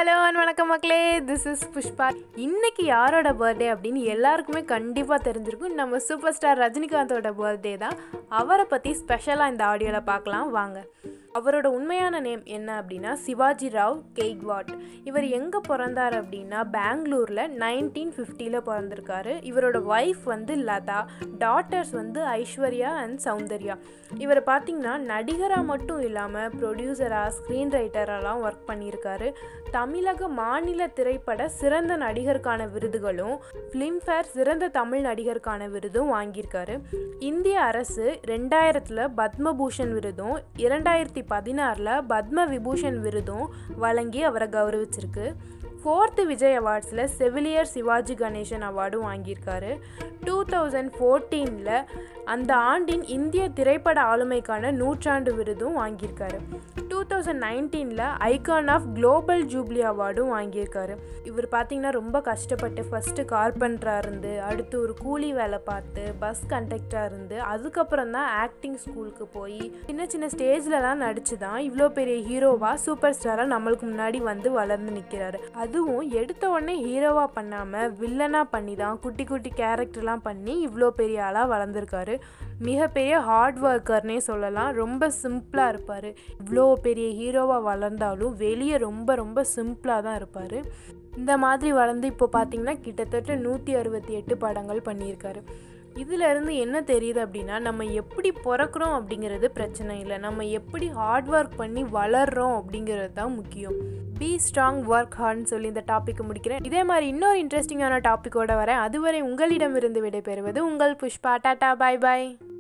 hello and வணக்கம் மக்களே this is Pushpa இன்னைக்கு யாரோட பர்த்டே அப்படின்னு எல்லாருக்குமே கண்டிப்பாக தெரிஞ்சிருக்கும் நம்ம சூப்பர் ஸ்டார் ரஜினிகாந்தோட பர்த்டே தான் அவரை பற்றி ஸ்பெஷலாக இந்த ஆடியோவில் பார்க்கலாம் வாங்க அவரோட உண்மையான நேம் என்ன அப்படின்னா சிவாஜி ராவ் கெய்க்வாட் இவர் எங்கே பிறந்தார் அப்படின்னா பெங்களூரில் நைன்டீன் ஃபிஃப்டியில் பிறந்திருக்காரு இவரோட ஒய்ஃப் வந்து லதா டாட்டர்ஸ் வந்து ஐஸ்வர்யா அண்ட் சௌந்தர்யா இவர் பார்த்திங்கன்னா நடிகராக மட்டும் இல்லாமல் ப்ரொடியூசராக ஸ்க்ரீன் ரைட்டரெல்லாம் ஒர்க் பண்ணியிருக்காரு தமிழக மாநில திரைப்பட சிறந்த நடிகருக்கான விருதுகளும் ஃபிலிம்ஃபேர் சிறந்த தமிழ் நடிகருக்கான விருதும் வாங்கியிருக்காரு இந்திய அரசு ரெண்டாயிரத்தில் பத்மபூஷன் விருதும் இரண்டாயிரத்தி பதினாறில் பத்ம விபூஷன் விருதும் வழங்கி அவரை கௌரவிச்சிருக்கு ஃபோர்த்து விஜய் அவார்ட்ஸில் செவிலியர் சிவாஜி கணேசன் அவார்டும் வாங்கியிருக்காரு டூ தௌசண்ட் ஃபோர்டீனில் அந்த ஆண்டின் இந்திய திரைப்பட ஆளுமைக்கான நூற்றாண்டு விருதும் வாங்கியிருக்காரு டூ தௌசண்ட் நைன்டீனில் ஐகான் ஆஃப் குளோபல் ஜூப்ளி அவார்டும் வாங்கியிருக்காரு இவர் பார்த்திங்கன்னா ரொம்ப கஷ்டப்பட்டு ஃபஸ்ட்டு கார்பெண்டராக இருந்து அடுத்து ஒரு கூலி வேலை பார்த்து பஸ் கண்டக்டராக இருந்து அதுக்கப்புறம் தான் ஆக்டிங் ஸ்கூலுக்கு போய் சின்ன சின்ன ஸ்டேஜ்லலாம் நடிச்சு தான் இவ்வளோ பெரிய ஹீரோவாக சூப்பர் ஸ்டாராக நம்மளுக்கு முன்னாடி வந்து வளர்ந்து நிற்கிறாரு அதுவும் எடுத்த உடனே ஹீரோவாக பண்ணாமல் வில்லனாக பண்ணி தான் குட்டி குட்டி கேரக்டர்லாம் பண்ணி இவ்வளோ பெரிய ஆளாக வளர்ந்துருக்காரு மிகப்பெரிய ஹார்ட் ஒர்க்கர்னே சொல்லலாம் ரொம்ப சிம்பிளாக இருப்பார் இவ்வளோ பெரிய ஹீரோவாக வளர்ந்தாலும் வெளியே ரொம்ப ரொம்ப சிம்பிளாக தான் இருப்பார் இந்த மாதிரி வளர்ந்து இப்போ பார்த்தீங்கன்னா கிட்டத்தட்ட நூற்றி அறுபத்தி எட்டு படங்கள் பண்ணியிருக்காரு இதிலிருந்து என்ன தெரியுது அப்படின்னா நம்ம எப்படி பிறக்கிறோம் அப்படிங்கிறது பிரச்சனை இல்லை நம்ம எப்படி ஹார்ட் ஒர்க் பண்ணி வளர்றோம் அப்படிங்கிறது தான் முக்கியம் பி ஸ்ட்ராங் ஒர்க் ஹார்ட்னு சொல்லி இந்த டாப்பிக்கை முடிக்கிறேன் இதே மாதிரி இன்னொரு இன்ட்ரெஸ்டிங்கான டாப்பிக்கோட வரேன் அதுவரை உங்களிடமிருந்து விடைபெறுவது உங்கள் புஷ்பா டாட்டா பாய் பாய்